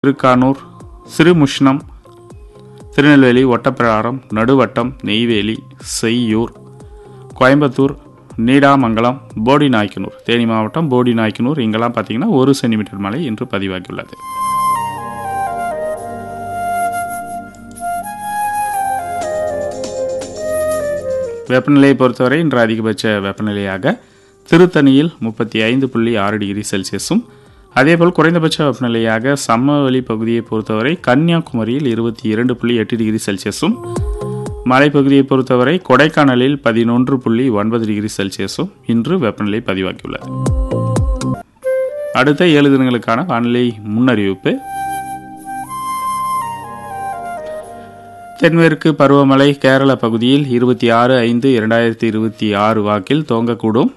திருக்கானூர் சிறுமுஷ்ணம் திருநெல்வேலி ஒட்டப்பிராரம் நடுவட்டம் நெய்வேலி செய்யூர் கோயம்புத்தூர் நீடாமங்கலம் போடி நாய்க்கனூர் தேனி மாவட்டம் போடி நாய்க்கனூர் இங்கெல்லாம் பார்த்தீங்கன்னா ஒரு சென்டிமீட்டர் மழை இன்று பதிவாகியுள்ளது வெப்பநிலையை பொறுத்தவரை இன்று அதிகபட்ச வெப்பநிலையாக திருத்தணியில் முப்பத்தி ஐந்து புள்ளி ஆறு டிகிரி செல்சியஸும் அதேபோல் குறைந்தபட்ச வெப்பநிலையாக சமவெளி பகுதியை பொறுத்தவரை கன்னியாகுமரியில் இருபத்தி இரண்டு புள்ளி எட்டு டிகிரி செல்சியஸும் மலைப்பகுதியை பொறுத்தவரை கொடைக்கானலில் பதினொன்று புள்ளி ஒன்பது டிகிரி செல்சியஸும் இன்று வெப்பநிலை பதிவாகியுள்ளது அடுத்த ஏழு தினங்களுக்கான வானிலை முன்னறிவிப்பு தென்மேற்கு பருவமழை கேரள பகுதியில் இருபத்தி ஆறு ஐந்து இரண்டாயிரத்தி இருபத்தி ஆறு வாக்கில் துவங்கக்கூடும்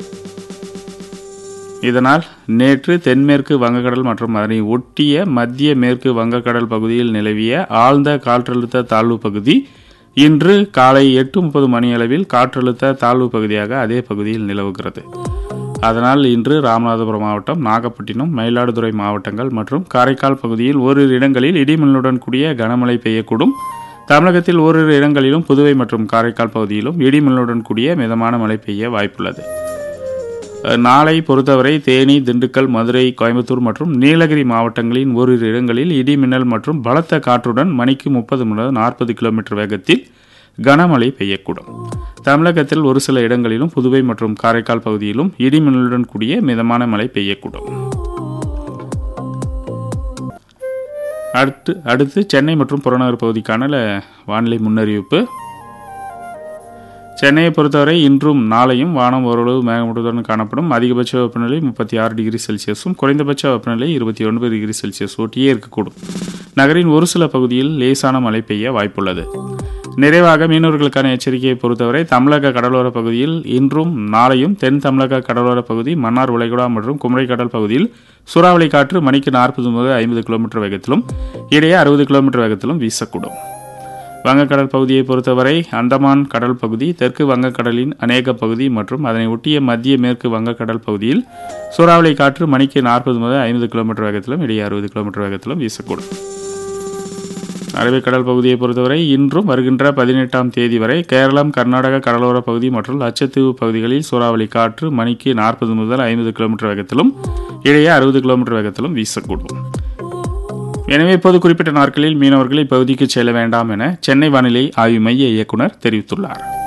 இதனால் நேற்று தென்மேற்கு வங்கக்கடல் மற்றும் அதனை ஒட்டிய மத்திய மேற்கு வங்கக்கடல் பகுதியில் நிலவிய ஆழ்ந்த காற்றழுத்த தாழ்வு பகுதி இன்று காலை எட்டு முப்பது மணியளவில் காற்றழுத்த தாழ்வு பகுதியாக அதே பகுதியில் நிலவுகிறது அதனால் இன்று ராமநாதபுரம் மாவட்டம் நாகப்பட்டினம் மயிலாடுதுறை மாவட்டங்கள் மற்றும் காரைக்கால் பகுதியில் ஓரிரு இடங்களில் இடிமின்னலுடன் கூடிய கனமழை பெய்யக்கூடும் தமிழகத்தில் ஓரிரு இடங்களிலும் புதுவை மற்றும் காரைக்கால் பகுதியிலும் இடிமின்னலுடன் கூடிய மிதமான மழை பெய்ய வாய்ப்புள்ளது நாளை பொறுத்தவரை தேனி திண்டுக்கல் மதுரை கோயம்புத்தூர் மற்றும் நீலகிரி மாவட்டங்களின் ஓரிரு இடங்களில் இடி மின்னல் மற்றும் பலத்த காற்றுடன் மணிக்கு முப்பது முதல் நாற்பது கிலோமீட்டர் வேகத்தில் கனமழை பெய்யக்கூடும் தமிழகத்தில் ஒரு சில இடங்களிலும் புதுவை மற்றும் காரைக்கால் பகுதியிலும் இடி மின்னலுடன் கூடிய மிதமான மழை பெய்யக்கூடும் அடுத்து அடுத்து சென்னை மற்றும் புறநகர் பகுதிக்கான வானிலை முன்னறிவிப்பு சென்னையை பொறுத்தவரை இன்றும் நாளையும் வானம் ஓரளவு மேகமூட்டத்துடன் காணப்படும் அதிகபட்ச வெப்பநிலை முப்பத்தி ஆறு டிகிரி செல்சியஸும் குறைந்தபட்ச வெப்பநிலை இருபத்தி ஒன்பது டிகிரி செல்சியஸ் ஒட்டியே இருக்கக்கூடும் நகரின் ஒரு சில பகுதியில் லேசான மழை பெய்ய வாய்ப்புள்ளது நிறைவாக மீனவர்களுக்கான எச்சரிக்கையை பொறுத்தவரை தமிழக கடலோர பகுதியில் இன்றும் நாளையும் தென் தமிழக கடலோர பகுதி மன்னார் உலைகுடா மற்றும் குமரிக்கடல் பகுதியில் சூறாவளி காற்று மணிக்கு நாற்பது முதல் ஐம்பது கிலோமீட்டர் வேகத்திலும் இடையே அறுபது கிலோமீட்டர் வேகத்திலும் வீசக்கூடும் வங்கக்கடல் பகுதியை பொறுத்தவரை அந்தமான் கடல் பகுதி தெற்கு வங்கக்கடலின் அநேக பகுதி மற்றும் அதனை ஒட்டிய மத்திய மேற்கு வங்கக்கடல் பகுதியில் சூறாவளி காற்று மணிக்கு நாற்பது முதல் ஐம்பது கிலோமீட்டர் வேகத்திலும் இடையே அறுபது கிலோமீட்டர் வேகத்திலும் வீசக்கூடும் அரபிக்கடல் பகுதியை பொறுத்தவரை இன்றும் வருகின்ற பதினெட்டாம் தேதி வரை கேரளம் கர்நாடக கடலோர பகுதி மற்றும் லட்சத்தீவு பகுதிகளில் சூறாவளி காற்று மணிக்கு நாற்பது முதல் ஐம்பது கிலோமீட்டர் வேகத்திலும் இடையே அறுபது கிலோமீட்டர் வேகத்திலும் வீசக்கூடும் எனவே இப்போது குறிப்பிட்ட நாட்களில் மீனவர்கள் இப்பகுதிக்கு செல்ல வேண்டாம் என சென்னை வானிலை ஆய்வு மைய இயக்குனர் தெரிவித்துள்ளார்